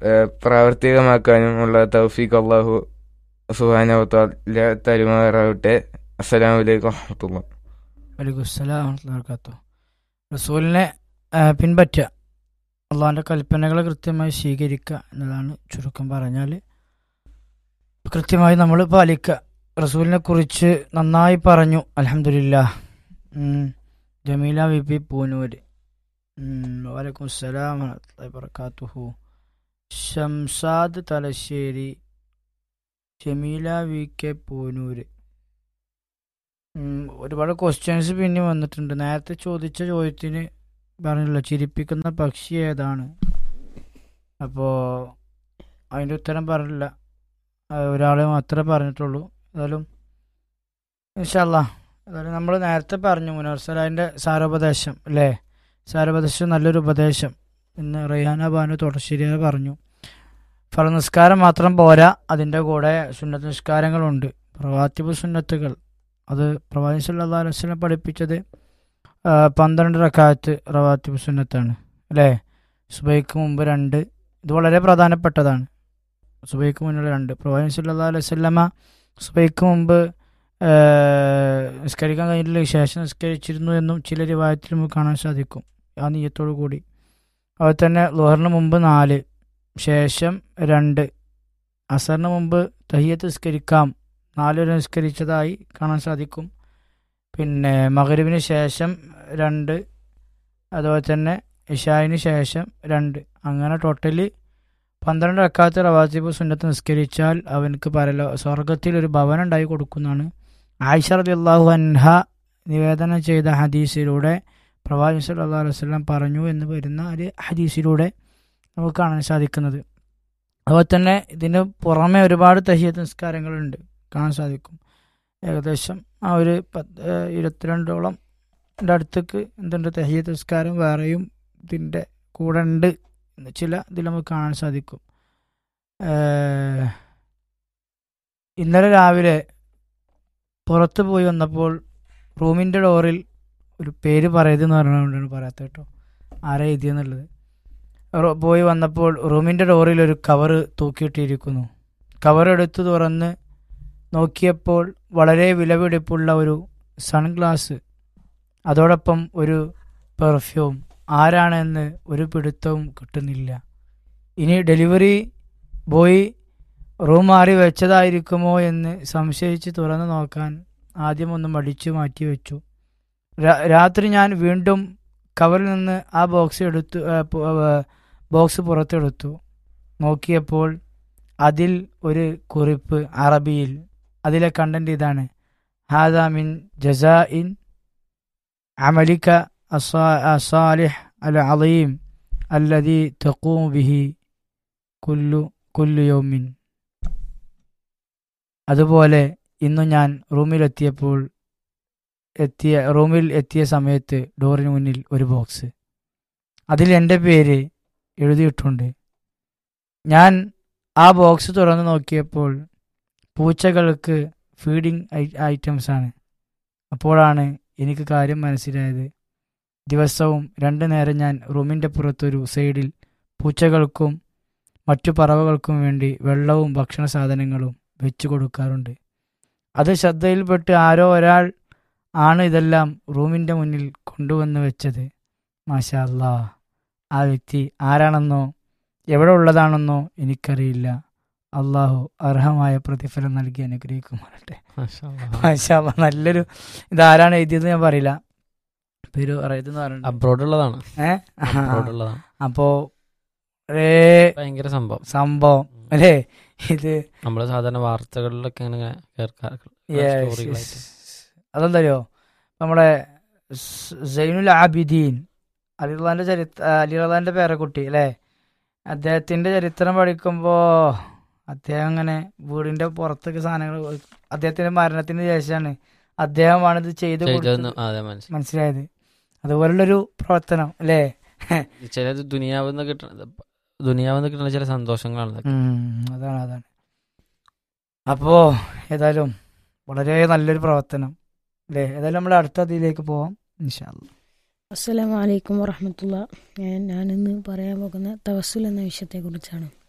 ഏഹ്, പ്രാവർത്തികമാക്കാനും ഉള്ള തൗഫീഖ് അള്ളാഹു സുഹാനവത്താല തരുമാറാവട്ടെ അസ്സലാമു അലൈക്കും വറഹമത്തുള്ള വലൈക്കുസ്സലാം വർക്കാത്തു റസൂലിനെ ആ, പിൻപറ്റുക അള്ളാഹിൻ്റെ കൽപ്പനകളെ കൃത്യമായി സ്വീകരിക്കുക എന്നതാണ് ചുരുക്കം പറഞ്ഞാൽ കൃത്യമായി നമ്മൾ പാലിക്കുക റസൂലിനെ കുറിച്ച് നന്നായി പറഞ്ഞു അലഹമില്ല ജമീല വി പി പൂനൂര് വലൈക്കും അസ്സലാം വർക്കാത്തുഹു ഷംസാദ് തലശ്ശേരി ജമീല വി കെ പൂനൂര് ഉം, ഒരുപാട് ക്വസ്റ്റ്യൻസ് പിന്നെ വന്നിട്ടുണ്ട് നേരത്തെ ചോദിച്ച ചോദ്യത്തിന് പറഞ്ഞല്ലോ ചിരിപ്പിക്കുന്ന പക്ഷി ഏതാണ് അപ്പോൾ അതിൻ്റെ ഉത്തരം പറഞ്ഞില്ല ആ, ഒരാളെ മാത്രമേ പറഞ്ഞിട്ടുള്ളൂ ഏതായാലും ഇൻഷല്ല ഏതായാലും നമ്മൾ നേരത്തെ പറഞ്ഞു മുനർസലാൻ്റെ സാരോപദേശം അല്ലേ സാരോപദേശം നല്ലൊരു ഉപദേശം ഇന്ന് റയ്ഹാന ബാനു തുടശ്ശേരിയെ പറഞ്ഞു ഫല നിസ്കാരം മാത്രം പോരാ അതിൻ്റെ കൂടെ സുന്നത്ത് നിസ്കാരങ്ങളുണ്ട് പ്രവാത്തിബ് സുന്നത്തുകൾ അത് പ്രവാചകൻ സല്ലല്ലാഹു അലൈഹി വസല്ലം പഠിപ്പിച്ചത് ആ, പന്ത്രണ്ട് റക്കാത്ത് റവാത്തിബ് സുന്നത്താണ് അല്ലേ സുബൈക്ക് മുമ്പ് രണ്ട് ഇത് വളരെ പ്രധാനപ്പെട്ടതാണ് സുബൈക്ക് മുന്നിൽ രണ്ട് പ്രവാചകൻ സല്ലല്ലാഹു അലൈഹി വസല്ലമ സുബൈക്ക് മുമ്പ് ആ, നിസ്കരിക്കാൻ കഴിഞ്ഞിട്ടില്ല ശേഷം നിസ്കരിച്ചിരുന്നു എന്നും ചില രൂപത്തിൽ നമുക്ക് കാണാൻ സാധിക്കും ആ നീയത്തോടു കൂടി അതുപോലെ തന്നെ ലോഹറിന് മുമ്പ് നാല് ശേഷം രണ്ട് അസറിന് മുമ്പ് തഹിയത്ത് നിസ്കരിക്കാം നാല് വരെ നിസ്കരിച്ചതായി കാണാൻ സാധിക്കും പിന്നെ മകരുവിന് ശേഷം രണ്ട് അതുപോലെ തന്നെ ഇഷായിന് ശേഷം രണ്ട് അങ്ങനെ ടോട്ടലി പന്ത്രണ്ട് അക്കാത്ത റവാസിബ് സുന്നത്ത് നിസ്കരിച്ചാൽ അവനക്ക് പരലോ സ്വർഗത്തിൽ ഒരു ഭവനം ഉണ്ടായി കൊടുക്കുന്നതാണ് ആയിഷ റളിയല്ലാഹു അൻഹ നിവേദനം ചെയ്ത ഹദീസിലൂടെ പ്രവാചകൻ സല്ലല്ലാഹു അലൈഹി വസല്ലം പറഞ്ഞു എന്ന് വരുന്ന ഒരു ഹദീസിലൂടെ നമുക്ക് കാണാൻ സാധിക്കുന്നത് അതുപോലെ തന്നെ ഇതിന് പുറമെ ഒരുപാട് തഹിയത്ത് നിസ്കാരങ്ങളുണ്ട് കാണാൻ സാധിക്കും ഏകദേശം ആ ഒരു പത്ത് ഏഹ് ഇരുപത്തിരണ്ടോളം ൻ്റെ അടുത്തേക്ക് എന്തുണ്ട് തഹിയത്ത് നിസ്കാരം വേറെയും ഇതിൻ്റെ കൂടെ ഉണ്ട് എന്ന് ചില ഇതിൽ നമുക്ക് കാണാൻ സാധിക്കും ഏഹ് ഇന്നലെ രാവിലെ പുറത്ത് പോയി വന്നപ്പോൾ റൂമിൻ്റെ ഡോറിൽ ഒരു പേര് പറയരുതെന്ന് പറഞ്ഞുകൊണ്ടാണ് പറയാത്തത് കേട്ടോ ആരാ എഴുതിയെന്നുള്ളത് റോ- പോയി വന്നപ്പോൾ റൂമിൻ്റെ ഡോറിൽ ഒരു കവറ് തൂക്കിയിട്ടിരിക്കുന്നു കവർ എടുത്ത് തുറന്ന് നോക്കിയപ്പോൾ വളരെ വിലപിടിപ്പുള്ള ഒരു സൺഗ്ലാസ് അതോടൊപ്പം ഒരു പെർഫ്യൂം ആരാണെന്ന് ഒരു പിടുത്തവും കിട്ടുന്നില്ല ഇനി ഡെലിവറി ബോയ് റൂം മാറി വെച്ചതായിരിക്കുമോ എന്ന് സംശയിച്ച് തുറന്നു നോക്കാൻ ആദ്യം ഒന്ന് മടിച്ചു മാറ്റി വെച്ചു രാ- രാത്രി ഞാൻ വീണ്ടും കവറിൽ നിന്ന് ആ ബോക്സ് എടുത്തു ആ, പു- ആ, ബോക്സ് പുറത്തെടുത്തു നോക്കിയപ്പോൾ അതിൽ ഒരു കുറിപ്പ് അറബിയിൽ അതിലെ കണ്ടന്റ് ഇതാണ് ഹാദ മിൻ ജസാഇൻ അമലിക അസാ- അസാലിഹ് അൽ അലീം അല്ലദി തഖൂം ബിഹി കുല്ലു കുല്ലു യൗമിൻ അതുപോലെ ഇന്നു ഞാൻ റൂമിലെത്തിയപ്പോൾ എത്തിയ റൂമിൽ എത്തിയ സമയത്ത് ഡോറിന് മുന്നിൽ ഒരു ബോക്സ് അതിൽ എൻ്റെ പേര് എഴുതിയിട്ടുണ്ട് ഞാൻ ആ ബോക്സ് തുറന്നു നോക്കിയപ്പോൾ പൂച്ചകൾക്ക് ഫീഡിംഗ് ഐറ്റംസ് ആണ് അപ്പോഴാണ് എനിക്ക് കാര്യം മനസ്സിലായത് ദിവസവും രണ്ടു നേരം ഞാൻ റൂമിൻ്റെ പുറത്തൊരു സൈഡിൽ പൂച്ചകൾക്കും മറ്റു പറവകൾക്കും വേണ്ടി വെള്ളവും ഭക്ഷണ സാധനങ്ങളും വെച്ചു കൊടുക്കാറുണ്ട് അത് ശ്രദ്ധയിൽപ്പെട്ട് ആരോ ഒരാൾ ആണ് ഇതെല്ലാം റൂമിൻ്റെ മുന്നിൽ കൊണ്ടുവന്ന് വെച്ചത് മാഷാ അല്ലാ ആ വ്യക്തി ആരാണെന്നോ എവിടെ ഉള്ളതാണെന്നോ എനിക്കറിയില്ല അള്ളാഹു അർഹമായ പ്രതിഫലം നൽകി അനുഗ്രഹിക്കുമാറട്ടെ മാഷാ അല്ലാ, നല്ലൊരു ഇതാരാണ് എഴുതിയത് ഞാൻ പറയില്ല പേര് പറയതെന്ന് പറഞ്ഞിട്ടുണ്ട് അബ്രോഡ് ഉള്ളതാണ് ഏഹ് അബ്രോഡ് ഉള്ളതാണ് അപ്പോ ഒരേ ഭയങ്കര സംഭവം സംഭവം അല്ലേ ഇത് നമ്മള് സാധാരണ വാർത്തകളിലൊക്കെ അങ്ങനെ കേൾക്കാറ് Yes, സ്റ്റോറികളായിട്ട് yes. അതെന്തറിയോ നമ്മുടെ സ് സൈനുൽ ആബിദീൻ അലിറുള്ളാന്റെ ചരിത്ര അലിറുള്ളാന്റെ പേരക്കുട്ടി അല്ലേ അദ്ദേഹത്തിന്റെ ചരിത്രം പഠിക്കുമ്പോ അദ്ദേഹം അങ്ങനെ വീടിന്റെ പുറത്തൊക്കെ സാധനങ്ങൾ അദ്ദേഹത്തിന്റെ മരണത്തിന് ശേഷമാണ് അദ്ദേഹമാണ് ഇത് ചെയ്ത് ചെയ്തതെന്ന് കൊടുത്തത് അതെ മനസ്സിലായി മനസ്സിലായത് അതുപോലുള്ളൊരു പ്രവർത്തനം അല്ലേ ചിലത് ദുനിയാവെന്ന് കിട്ടണ ദുനിയാവെന്ന് കിട്ടുന്ന ചില സന്തോഷങ്ങളാണ് ഇതൊക്കെ. ഉം, അതാണ് അതാണ് അപ്പോ ഏതായാലും വളരെ നല്ലൊരു പ്രവർത്തനം അല്ലേ ഏതായാലും നമ്മൾ അടുത്ത അതിലേക്ക് പോവാം ഇൻഷാല്ല അസ്സലാമു അലൈക്കും വറഹമത്തുള്ള ഞാൻ ഞാനിന്ന് പറയാൻ പോകുന്ന തവസുൽ എന്ന വിഷയത്തെക്കുറിച്ചാണ്